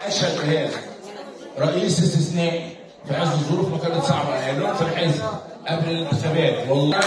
اشهد بهذا رئيس استثنائي في عز الظروف ما كانت صعبه يعني لهم في الحزب قبل الانتخابات والله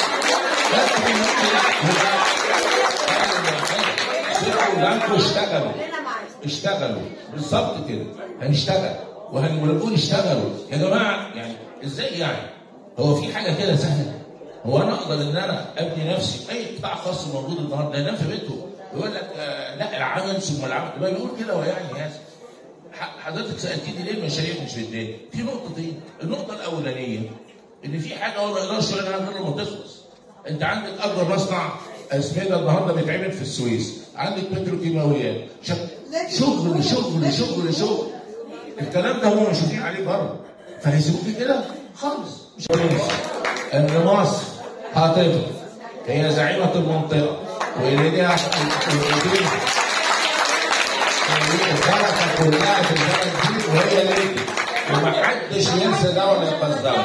بس اشتغلوا اشتغلوا بالظبط كده هنشتغل وهنقول اشتغلوا يا جماعه يعني ازاي يعني هو في حاجه كده سهله هو انا اقدر ان انا ابني نفسي اي قطاع خاص موجود النهارده ينام في بيته يقول لك آه لا العمل ثم العمل ما بيقول كده هو يعني هذا حضرتك سالتني ليه المشاريع مش بتبان؟ في نقطتين، النقطة الأولانية إن في حاجة هو ما يقدرش يقول غير لما تخلص. أنت عندك أكبر مصنع أسمدة النهارده بيتعمل في السويس، عندك بتروكيماويات، شغل شغل شغل شغل. الكلام ده هم مشرفين عليه بره. فهيسيبوك كده؟ خالص. مش إن مصر هتفضل هي زعيمة المنطقة وإليها البركه كلها في البلد دي وهي ليه ومحدش ينسى ده ولا يقصده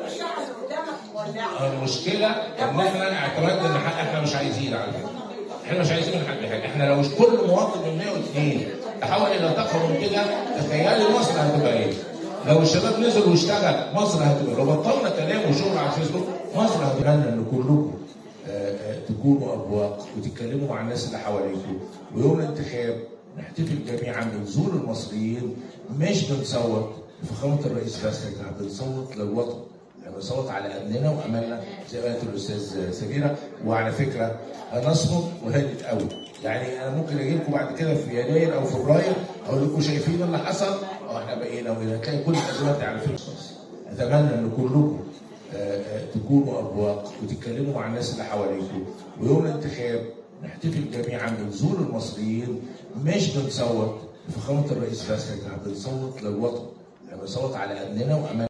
المشكله ان احنا اعتمدنا ان احنا مش عايزين على فكره احنا مش عايزين من حد حاجه احنا لو كل مواطن من 102 تحول الى طاقه منتجه تخيلي مصر هتبقى ايه؟ لو الشباب نزل واشتغل مصر هتبقى لو بطلنا كلام وشغل على الفيسبوك مصر هتبقى ان كلكم تكونوا ابواق وتتكلموا مع الناس اللي حواليكم ويوم الانتخاب نحتفل جميعا بنزول المصريين مش بنصوت لفخامه الرئيس بس احنا بنصوت للوطن احنا بنصوت على امننا واملنا زي ما قالت الاستاذ سميره وعلى فكره هنصمت وهادت قوي يعني انا ممكن اجي لكم بعد كده في يناير او فبراير اقول لكم شايفين اللي حصل اه احنا بقينا وهنا تلاقي كل الازمات على فكره اتمنى ان كلكم تكونوا ابواق وتتكلموا مع الناس اللي حواليكم ويوم الانتخاب نحتفل جميعا بنزول المصريين مش بنصوت لفخامه الرئيس بس احنا بنصوت للوطن احنا بنصوت على امننا واماننا